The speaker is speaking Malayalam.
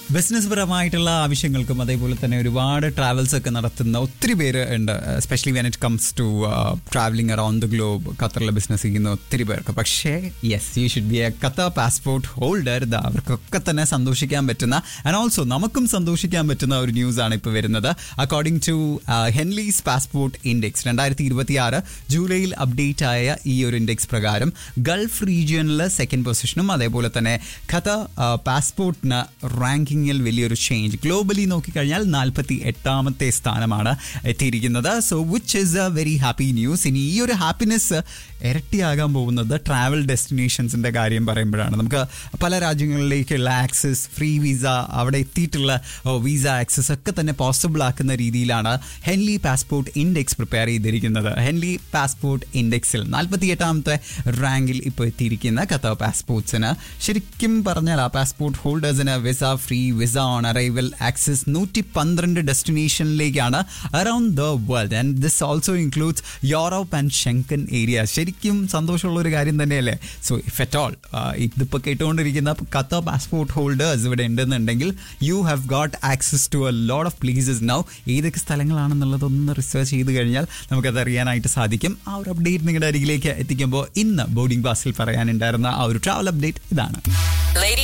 ബിസിനസ് പരമായിട്ടുള്ള ആവശ്യങ്ങൾക്കും അതേപോലെ തന്നെ ഒരുപാട് ട്രാവൽസ് ഒക്കെ നടത്തുന്ന ഒത്തിരി പേര് ഉണ്ട് especially when it comes to travelling around the globe ഖത്തറിലെ ബിസിനസ് ചെയ്യുന്ന ഒത്തിരി പേർക്ക് പക്ഷേ yes you should be a Qatar passport holder അവർക്കൊക്കെ തന്നെ സന്തോഷിക്കാൻ പറ്റുന്ന ആൻഡ് ഓൾസോ നമുക്കും സന്തോഷിക്കാൻ പറ്റുന്ന ഒരു ന്യൂസ് ആണ് ഇപ്പോൾ വരുന്നത് according to Henley's passport index രണ്ടായിരത്തി ഇരുപത്തി ആറ് ജൂലൈയിൽ അപ്ഡേറ്റ് ആയ ഈ ഒരു ഇൻഡെക്സ് പ്രകാരം ഗൾഫ് റീജിയനിൽ സെക്കൻഡ് പൊസിഷനും അതേപോലെ തന്നെ ഖത്തർ പാസ്പോർട്ടിന് റാങ്കിങ്ങിൽ വലിയൊരു ചേഞ്ച് ഗ്ലോബലി നോക്കിക്കഴിഞ്ഞാൽ നാൽപ്പത്തി എട്ടാമത്തെ സ്ഥാനമാണ് എത്തിയിരിക്കുന്നത് so which is a very happy news ഇനി ഈ ഒരു ഹാപ്പിനെസ് ഇരട്ടിയാകാൻ പോകുന്നത് ട്രാവൽ ഡെസ്റ്റിനേഷൻസിൻ്റെ കാര്യം പറയുമ്പോഴാണ് നമുക്ക് പല രാജ്യങ്ങളിലേക്കുള്ള ആക്സസ് ഫ്രീ വിസ അവിടെ എത്തിയിട്ടുള്ള വിസ ആക്സസ് ഒക്കെ തന്നെ പോസിബിൾ ആക്കുന്ന രീതിയിലാണ് ഹെൻലി പാസ്പോർട്ട് ഇൻഡെക്സ് പ്രിപ്പയർ ചെയ്തിരിക്കുന്നത് ഹെൻലി പാസ്പോർട്ട് ഇൻഡെക്സിൽ നാൽപ്പത്തി എട്ടാമത്തെ റാങ്കിൽ ഇപ്പോൾ എത്തിയിരിക്കുന്ന ഖത്തർ പാസ്പോർട്ട്സിന് ശരിക്കും പറഞ്ഞാൽ ആ പാസ്പോർട്ട് ഹോൾഡേഴ്സിന് visa free visa on arrival access നൂറ്റി പന്ത്രണ്ട് ഡെസ്റ്റിനേഷനിലേക്കാണ് around the world and this also includes Europe and Schengen area ശരിക്കും സന്തോഷമുള്ള ഒരു കാര്യം തന്നെയല്ലേ സോ ഇഫ് എറ്റ് ഓൾ ഇതിപ്പോൾ കേട്ടുകൊണ്ടിരിക്കുന്ന ഖത്തർ പാസ്പോർട്ട് ഹോൾഡേഴ്സ് ഇവിടെ ഉണ്ടെന്നുണ്ടെങ്കിൽ you have got access to a lot of places now ഏതൊക്കെ സ്ഥലങ്ങളാണെന്നുള്ളതൊന്ന് റിസർച്ച് ചെയ്ത് കഴിഞ്ഞാൽ നമുക്കത് അറിയാനായിട്ട് സാധിക്കും ആ ഒരു അപ്ഡേറ്റ് നിങ്ങളുടെ അരികിലേക്ക് എത്തിക്കുമ്പോൾ ഇന്ന് ബോർഡിംഗ് പാസിൽ പറയാനുണ്ടായിരുന്ന ആ ഒരു ട്രാവൽ അപ്ഡേറ്റ് ഇതാണ് Ladies